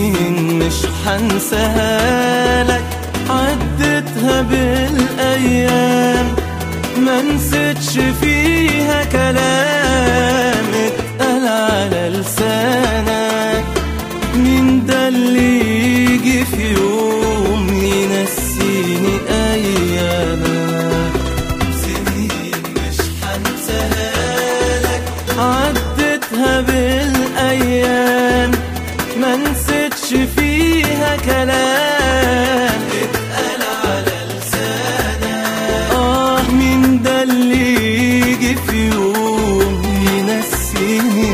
سنين مش حنساها لك عدتها بالايام ما نسيتش فيها كلام اتقال على لسانك مين ده اللي يجي في يوم ينسيني ايامك سنين مش حنساها لك عدتها بالايام ما نسيتش فيها كلام اتقال على لسانك اه مين ده اللي يجي في يوم ينسيني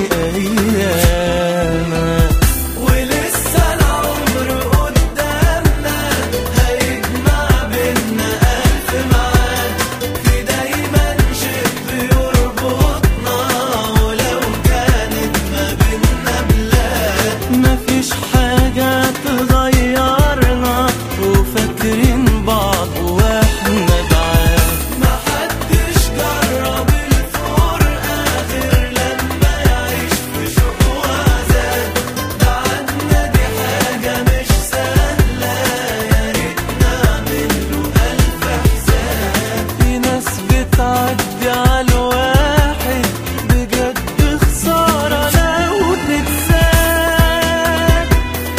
ايامك ولسه العمر قدامنا هيجمع بينا ألف معاد في دايما شيء بيربطنا ولو كانت ما بينا بلاد مفيش حاجة تغيرنا وفاكرين بعض واحنا بعاد محدش جرب الفرقة غير لما يعيش في شوق وعذاب بعدنا دي حاجة مش سهلة يا ريت نعمل له ألف حساب في ناس بتعدي على الواحد بجد خسارة لو تتساب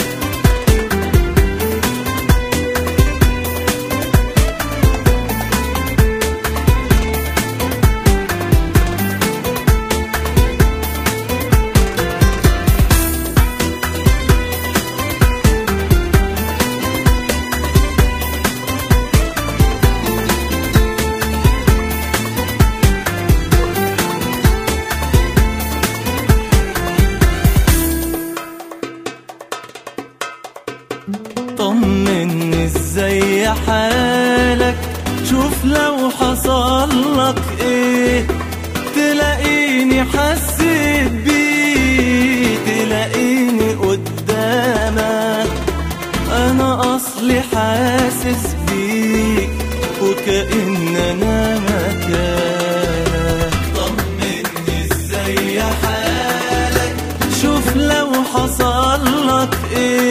طمني ازاي حالك شوف لو حصل لك ايه تلاقيني حسيت بيه تلاقيني قدامك انا اصلي حاسس بيك وكأن انا مكانك طمني ازاي حالك شوف لو حصل لك ايه